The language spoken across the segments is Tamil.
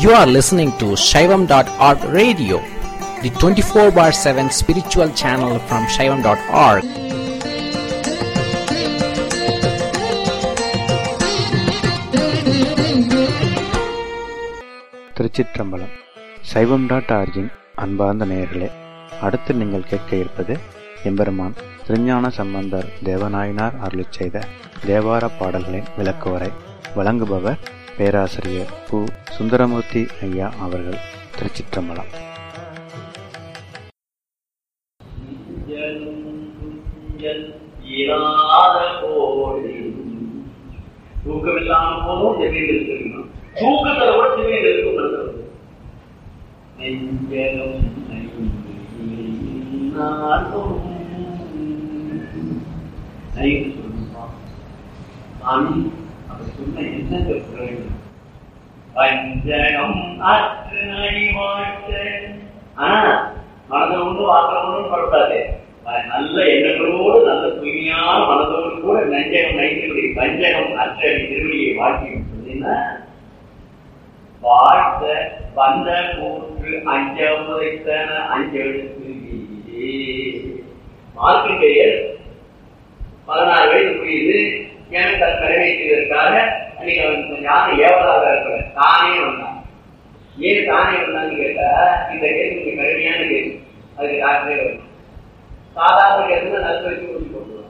You are listening to Shaivam.org radio, the 24 bar 7 spiritual channel from Shaivam.org. திருச்சிற்றம்பலம் சைவம் டாட் ஆர்ஜின் அன்பார்ந்த நேயர்களே அடுத்து நீங்கள் கேட்க இருப்பது எம்பெருமான் திருஞான சம்பந்தர் தேவநாயனார் அருளிச் செய்த தேவார பாடல்களின் விளக்குவரை வழங்குபவர் பேராசிரியர் பு சுந்தரமூர்த்தி ஐயா அவர்கள் திருச்சிற்றம்பலம் இராத கோடி தூக்கம் இல்லாம போதும் ஜெமீன் இருக்கணும் தூக்கத்துல கூட ஜெமீன் இருக்கும் நெஞ்சகம் நைட்டு சொல்லுமா சாமி அப்படி சொன்ன என்னங்க பிரயோஜனம் பஞ்சகம் அற்று அடிவாழ்த்த ஆனா மனதை ஒன்று வார்த்தை ஒன்றும் படக்கூடாது நல்ல எண்ணங்களோடு நல்ல தூய்மையான மனதோடு கூட நஞ்சகம் நைத்தினுடைய பஞ்சகம் அற்ற திருவடியை வாழ்க்கை சொன்னீங்கன்னா வாழ்த்த வந்த கூற்று அஞ்ச முறைத்தன அஞ்செழுத்து மார்க்கெட்டையர் பதினாறு வயசு புரியுது எனக்கு அதை நிறைவேற்றுவதற்காக அன்னைக்கு அவன் யாரும் ஏவலாக இருக்கிற தானே வந்தான் ஏன் தானே வந்தான்னு கேட்டா இந்த கேள்வி கொஞ்சம் கடுமையான கேள்வி அதுக்கு டாக்டரே வரும் சாதாரண கேள்வி நல்ல வச்சு கொண்டு போட்டுருவான்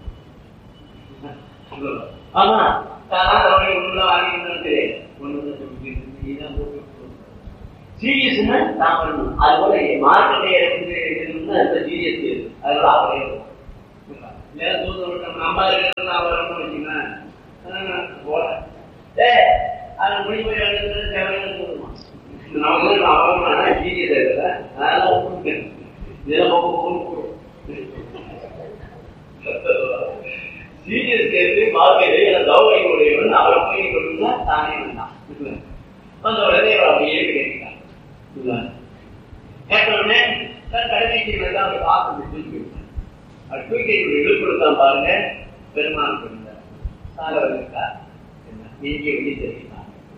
ஆமா சாதாரண ஒண்ணுல வாங்கி ஒண்ணு நீதான் போட்டு சீரியஸ்னா நான் பண்ணணும் அது போல மார்க்கெட்டை எடுத்து சீரியஸ் அதனால அவரே இல்லையா தூரம் நம்ம அம்மா இருக்கிறது நான் வரணும்னு வச்சுக்கேன் போல ஏ அது முடிவு போய் எழுதுறது தேவையான சொல்லுமா நமக்கு அவமான சீரியஸ் இருக்கல அதனால இதெல்லாம் சீரியஸ் கேட்டு மார்க்கெட் கௌரவனுடையவன் அவரை போய் கொடுத்தா தானே வந்தான் வந்த உடனே அவர் அப்படியே கேட்கிறான் கேட்ட உடனே கடைசி அவர் பார்த்து தூக்கி விட்டார் அவர் தூக்கி இழுப்படுத்தான் பாருங்க பெருமாள் கொடுத்தார் சாகர் இருக்கா நெஞ்சிய வெளியே தெரியுமா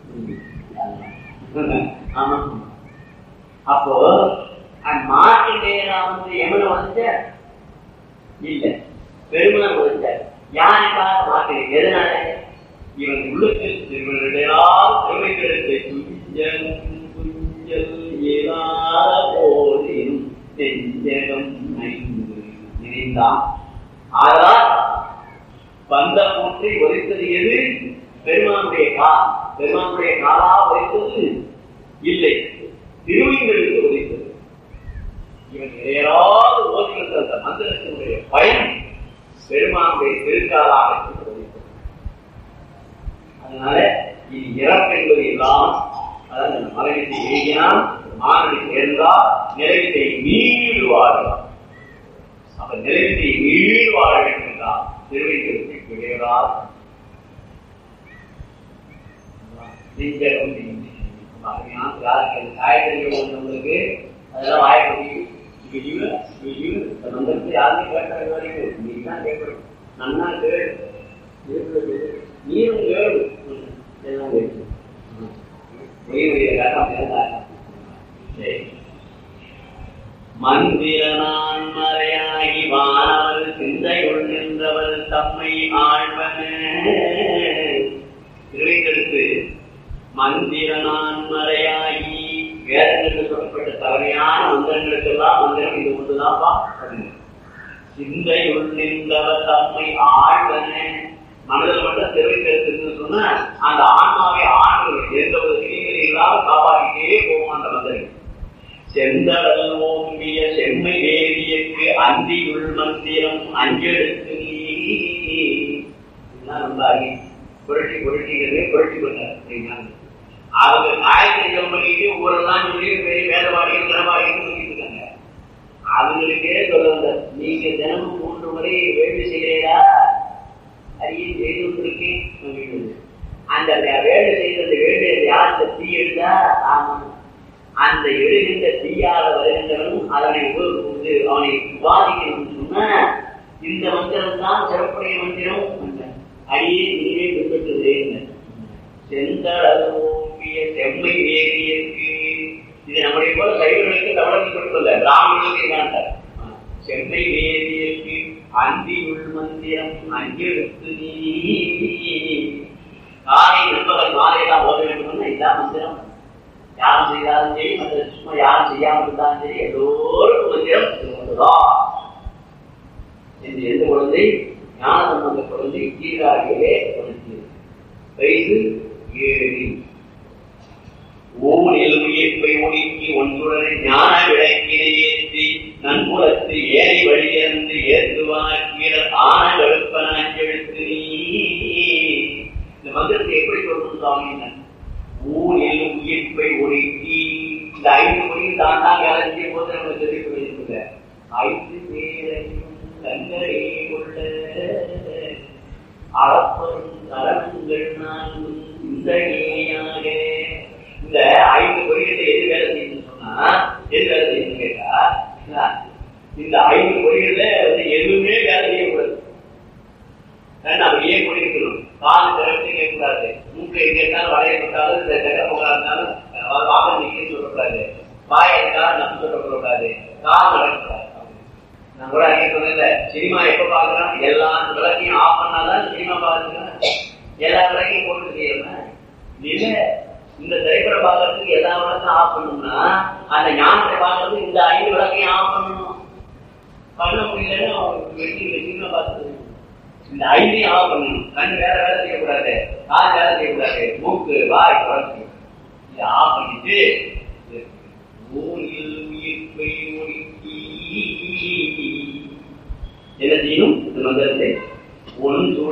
ஆமா அப்போ மார்க்கெண்டேரா வந்து எவனை வந்து இல்ல பெருமாள் வந்தார் யாருக்காக மார்க்கெட் எதனால இவன் உள்ளத்தில் திருமணம் திருமைகளுக்கு துஞ்சல் துஞ்சல் ஏதாத போதின் நெஞ்சகம் ஐந்து நினைந்தான் ஆனால் பந்த பூற்றி ஒலித்தது எது பெருமானுடைய கா பெருமானுடைய காலா ஒலித்தது இல்லை திருவிங்களுக்கு ஒலித்தது இவன் ஏதாவது ஓதுகின்ற அந்த மந்திரத்தினுடைய பயன் பெருமானுடைய திருக்காலாக ஒலித்தது அதனால இது இறப்பு என்பது எல்லாம் அதாவது மலைவித்தை எழுதினால் மானடி சேர்ந்தால் நிறைவித்தை மீண்டு வாழலாம் அப்ப நிறைவித்தை மீண்டு வாழ வேண்டும் என்றால் திருவைத்திற்கு கிடையாது காய்கறிகளுக்கு அதெல்லாம் வாய முடியும் யாருமே கேட்ட வரைக்கும் நீ தான் கேட்கணும் நன்னா கேடு நீரும் கேடு எல்லாம் கேட்கணும் மந்திரனான் மறையாகி வானவர் சிந்தையுள் நின்றவர் தம்மை ஆழ்வன திருவைக்கெடுத்து மந்திரனான் மறையாகி வேதங்களுக்கு சொல்லப்பட்ட தவறையான மந்திரங்களுக்கெல்லாம் மந்திரம் இது ஒன்றுதான்ப்பா சிந்தையுள் நின்றவர் தம்மை ஆழ்வன மனதில் மட்டும் தெரிவிக்கிறது சொன்னா அந்த ஆன்மாவை ஆண்கள் எந்த ஒரு கிளிகளை இல்லாம காப்பாற்றிட்டே போவோம் அந்த மந்திரம் செந்தடல் ஓம்பிய செம்மை வேதியக்கு அந்தியுள் மந்திரம் அஞ்செடுத்து ரொம்ப அடி புரட்டி புரட்டிக்கிறது புரட்டி பண்ணார் அவங்க காயத்ரி பண்ணிட்டு ஊரெல்லாம் சொல்லி வேதவாடிகள் தினவாடிகள் சொல்லிட்டு இருக்காங்க அவங்களுக்கே சொல்ல வந்த நீங்க தினமும் மூன்று முறை வேள்வி செய்கிறீரா அதையும் செய்து கொண்டிருக்கேன் அந்த வேலை செய்த அந்த வேலை யார் தீ எடுத்தா ஆமா அந்த எழுகின்ற தீயால வருகின்றவனும் அதனை வந்து அவனை விவாதிக்கணும்னு சொன்னா இந்த மந்திரம் தான் சிறப்புடைய மந்திரம் அடியே நீரே பின்பற்றுதே செந்தளவு ஓம்பிய செம்மை வேதியற்கு சைவர்களுக்கு தமிழர்கள் மட்டுமல்ல பிராமணர்களுக்கு என்னன்றார் சென்னை வேதியற்கு அந்தியுள் மந்திரம் அஞ்செழுத்து நீ காலை நண்பகல் மாலையெல்லாம் ஓத வேண்டும்னா இதான் மந்திரம் யாரும் செய்தாலும் சரி மற்ற சும்மா யாரும் செய்யாமல் இருந்தாலும் சரி எல்லோருக்கும் மந்திரம் இது ஒன்றுதான் என்று எந்த குழந்தை ஞான சம்பந்த குழந்தை கீழாகிலே குழந்தை வயது ஏழு ஊனில் உயிர்ப்பை ஒடுக்கி ஒன்றுடன் ஞான விளக்கினை ஏற்றி நன்புலத்து ஏறி வழியிறந்து ஏற்றுவாக்கீரர் ஆன வெளுப்பனாஞ்செழுத்து நீ இந்த மந்திரத்தை எப்படி சொல்லணும் சுவாமி ஊனில் உயிர்ப்பை ஒடுக்கி இந்த ஐந்து மொழியும் தான் தான் வேலை செய்யும் போது நம்ம தெரிவிக்க வேண்டியதில்லை ஐந்து பேரையும் கண்களே கொள்ள அளப்பரும் தரங்கள் நான்கும் சிந்தனையாக இந்த ஐந்து பொறிகளை எது வேலை செய்யணும்னு சொன்னா எது வேலை செய்யணும்னு கேட்டா இந்த ஐந்து பொறிகள்ல வந்து எதுவுமே வேலை செய்யக்கூடாது நம்ம ஏன் குடிக்கணும் கால் திறந்து கேட்கக்கூடாது மூக்கை கேட்டாலும் வளைய போட்டாலும் இந்த கிடப்பா இருந்தாலும் வாகனம் நிற்க சொல்லக்கூடாது வாய் எடுத்தாலும் நம்ம சொல்லக்கூடாது கால் நடக்கக்கூடாது நான் கூட அங்கே சொன்னேன் சினிமா எப்ப பாக்குறோம் எல்லா விளக்கையும் ஆஃப் பண்ணாதான் சினிமா பாக்குறேன் எல்லா விளக்கையும் போட்டு செய்யணும் இல்ல இந்த திரைப்பட பாக்குறதுக்கு எல்லா விளக்கும் ஆஃப் பண்ணணும்னா அந்த ஞானத்தை பாக்குறதுக்கு இந்த ஐந்து விளக்கையும் ஆஃப் பண்ணணும் பண்ண முடியலன்னு வெட்டி சினிமா பார்த்து இந்த ஐந்தையும் ஆஃப் பண்ணணும் கண் வேற வேலை செய்யக்கூடாது கால் வேலை செய்யக்கூடாது மூக்கு வாய் குறைச்சி இதை ஆஃப் பண்ணிட்டு ஊரில் உயிர்ப்பை ஒடுக்கி என்ன செய்யணும் இந்த மந்திரத்தை ஒன்று